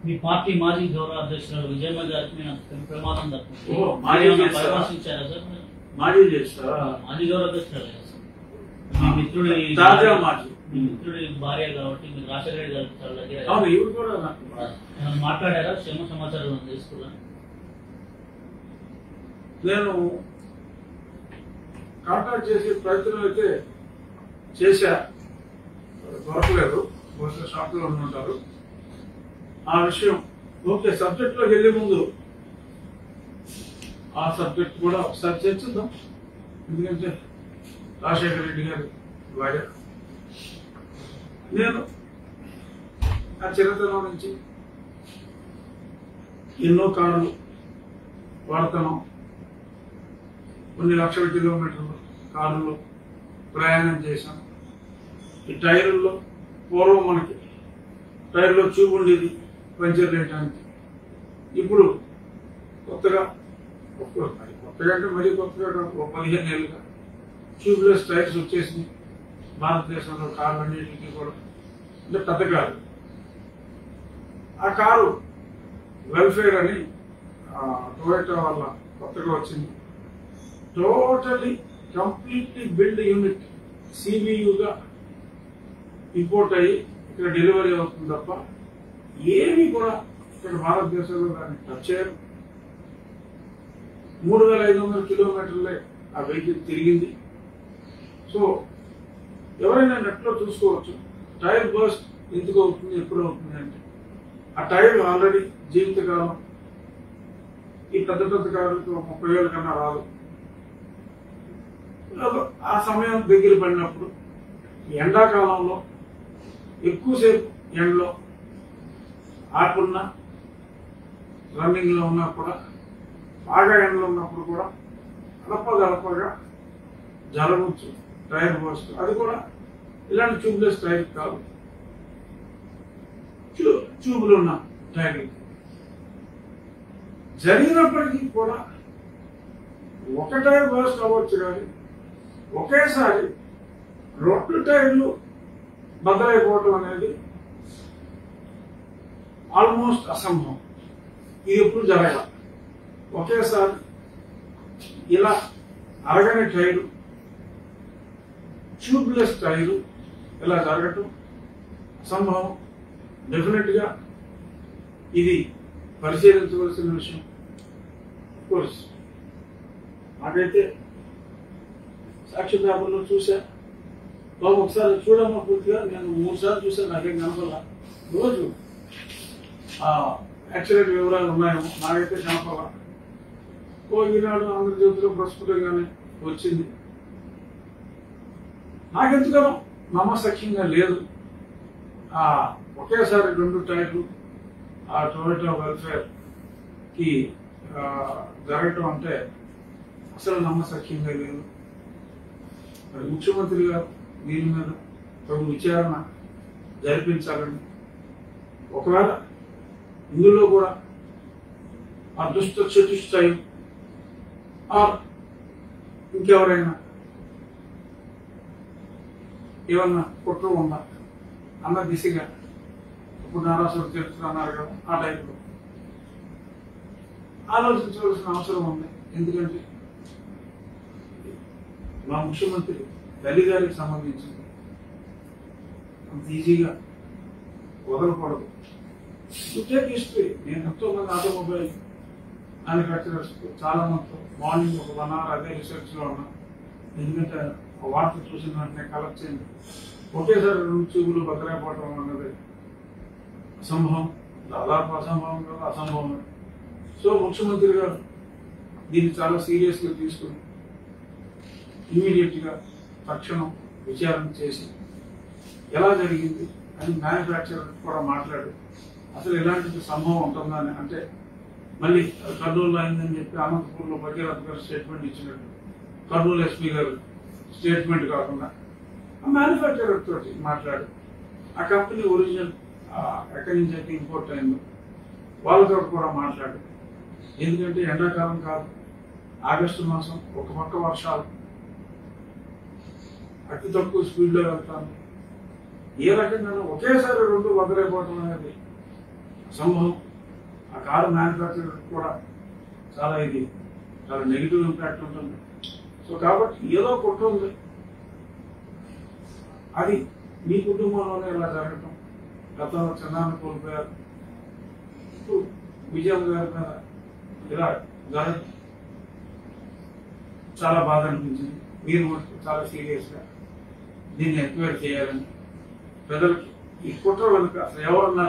మీ party మాజీ గౌరవ అధ్యక్షురాలు విజయమ్మ గారికి నేను ప్రమాదం తప్పింది ఓ, మాజీ చేస్తారా? పరామర్శించారా సార్ మాజీ చేస్తారా మాజీ గౌరవ అధ్యక్షురాలు కదా సార్. మీ మిత్రుడి తాజా మాజీ మీ మిత్రుడి భార్య కాబట్టి మీరు రాజశేఖర రెడ్డి గారికి చాలా దగ్గర అవును ఇవి కూడా నాకు ఏమైనా మాట్లాడారా క్షేమ సమాచారం తీసుకున్నా నేను కాంటాక్ట్ చేసే ప్రయత్నం అయితే చేశా దొరకలేదు బహుశా షాప్ లో ఉంటారు ఆ విషయం ఓకే సబ్జెక్ట్ లోకి వెళ్లే ముందు ఆ సబ్జెక్ట్ కూడా ఒకసారి చర్చిద్దాం ఎందుకంటే రాజశేఖర రెడ్డి గారి భార్య నేను ఆ చిన్నతనం నుంచి ఎన్నో కార్లు వాడతాను కొన్ని లక్షల కిలోమీటర్లు కారులో ప్రయాణం చేశాం ఈ టైర్లో పూర్వం మనకి టైర్లో ట్యూబ్ ఉండేది పంచర్ వేయడానికి ఇప్పుడు కొత్తగా ఒక్క- మరి కొత్తగా అంటే మరీ కొత్తగా కాదు, ఒక పదిహేను ఏళ్ళుగా ట్యూబ్లెస్ టైర్స్ వచ్చేసినాయి భారతదేశంలో కార్లు అన్నింటికి కూడా అంటే పెద్ద కారు ఆ కారు వెల్ఫేర్ అని టొయోటా వల్ల కొత్తగా వచ్చింది టోటలీ కంప్లీట్లీ బిల్డ్ యూనిట్ సిబియుగా ఇంపోర్ట్ అయ్యి ఇక్కడ డెలివరీ అవుతుంది తప్ప ఏమి కూడా ఇక్కడ భారతదేశంలో దాన్ని టచ్ చేయరు మూడు వేల ఐదు వందల కిలోమీటర్లే ఆ వెహికల్ తిరిగింది సో ఎవరైనా నెట్లో చూసుకోవచ్చు టైర్ బర్స్ట్ ఎందుకు అవుతుంది ఎప్పుడు అవుతుంది అంటే ఆ టైర్ ఆల్రెడీ జీవితకాలం ఈ పెద్ద పెద్ద కారులకి ఒక ముప్పై వేల కన్నా రాదు ఆ సమయం దగ్గర పడినప్పుడు ఎండాకాలంలో ఎక్కువసేపు ఎండలో ఆపున్నా రన్నింగ్ లో ఉన్నా కూడా బాగా ఎండలో ఉన్నప్పుడు కూడా గడప గడపగా జరగవచ్చు టైర్ పోస్ట్ అది కూడా ఇలాంటి ట్యూబ్లెస్ టైర్ కాదు ట్యూ- ట్యూబులు ఉన్న టైర్ జరిగినప్పటికీ కూడా ఒక టైర్ బర్స్ట్ అవ్వచ్చు కానీ ఒకేసారి రెండు టైర్లు బద్దలైపోవటం అనేది ఆల్మోస్ట్ అసంభవం ఇది ఎప్పుడు జరగాలి ఒకేసారి ఇలా అరగని టైరు ట్యూబ్లెస్ టైరు ఇలా జరగటం అసంభవం డెఫినెట్ గా ఇది పరిశీలించవలసిన విషయం కోర్స్ నాకైతే సాక్షి పేపర్లో చూసా బాబు ఒకసారి చూడమ్మా పూర్తిగా నేను మూడు సార్లు చూసాను నాకేం కనపడాల రోజు ఆ యాక్సిడెంట్ వివరాలు ఉన్నాయేమో నాకైతే కనపడాల ఓ ఈనాడు ఆంధ్రజ్యోతిలో ప్రస్ఫుటంగానే వచ్చింది నాకెందుకనో నమ్మసఖ్యంగా లేదు ఆ ఒకేసారి రెండు టైర్లు ఆ టొయోటో వెల్ఫేర్ కి ఆ, జరగటం అంటే అసలు నమ్మసఖ్యంగా లేదు మరి ముఖ్యమంత్రి గారు దీని మీద తగు విచారణ జరిపించాలని ఒకవేళ ఇందులో కూడా ఆ దుష్ట చతుష్టయం ఆర్ ఇంకెవరైనా ఏమన్నా కుట్ర ఉందా అన్న దిశగా ఇప్పుడు నారాసుడు తెలుస్తున్నారు కదా ఆ టైంలో ఆలోచించవలసిన అవసరం ఉంది ఎందుకంటే మా ముఖ్యమంత్రి తల్లి గారికి సంబంధించింది అంత ఈజీగా వదలకూడదు టేక్ హిస్టరీ నేను ఎంతో మంది ఆటోమొబైల్ మ్యానుఫ్యాక్చరర్స్ చాలా మందితో మార్నింగ్ ఒక వన్ అవర్ అదే రీసెర్చ్ లో ఉన్నా ఎందుకంటే ఆ వార్త చూసిన వెంటనే కలెక్ట్ చేయండి ఒకేసారి రెండు ట్యూబులు బద్దలైపోవడం అన్నది అసంభవం దాదాపు అసంభవం కదా అసంభవం సో ముఖ్యమంత్రి గారు దీన్ని చాలా సీరియస్ గా తీసుకుని ఇమీడియట్ గా తక్షణం విచారణ చేసి ఎలా జరిగింది అని మ్యానుఫ్యాక్చరర్ కూడా మాట్లాడు అసలు ఇలాంటి సంభవం ఉంటుందా అని అంటే మళ్ళీ కర్నూలు అయిందని చెప్పి అనంతపూర్లో భగీరథ గారు స్టేట్మెంట్ ఇచ్చినట్టు కర్నూలు ఎస్పీ గారు స్టేట్మెంట్ కాకుండా ఆ మ్యానుఫ్యాక్చరర్ తోటి మాట్లాడు ఆ కంపెనీ ఒరిజినల్ ఎక్కడి నుంచి అయితే ఇంపోర్ట్ అయిందో వాళ్ళతో కూడా మాట్లాడు ఎందుకంటే ఎండాకాలం కాదు ఆగస్టు మాసం ఒక పక్క వర్షాలు అతి తక్కువ స్పీడ్లో వెళ్తాను ఏ రకంగా ఒకేసారి రెండు వదిలేపోవటం అనేది సంభవం ఆ కారు మ్యానుఫ్యాక్చర్ కూడా చాలా ఇది చాలా నెగిటివ్ ఇంపాక్ట్ ఉంటుంది సో కాబట్టి ఏదో కుట్ర ఉంది అది మీ కుటుంబంలోనే ఇలా జరగటం గతంలో చిన్నాన్ని కోల్పోయారు ఇప్పుడు విజయం గారి మీద ఇలా జరగటం చాలా బాధ అనిపించింది మీరు మటుకు చాలా సీరియస్ గా దీన్ని ఎంక్వైరీ చేయాలని ప్రజలకు ఈ కుట్ర వెనుక అసలు ఎవరున్నారు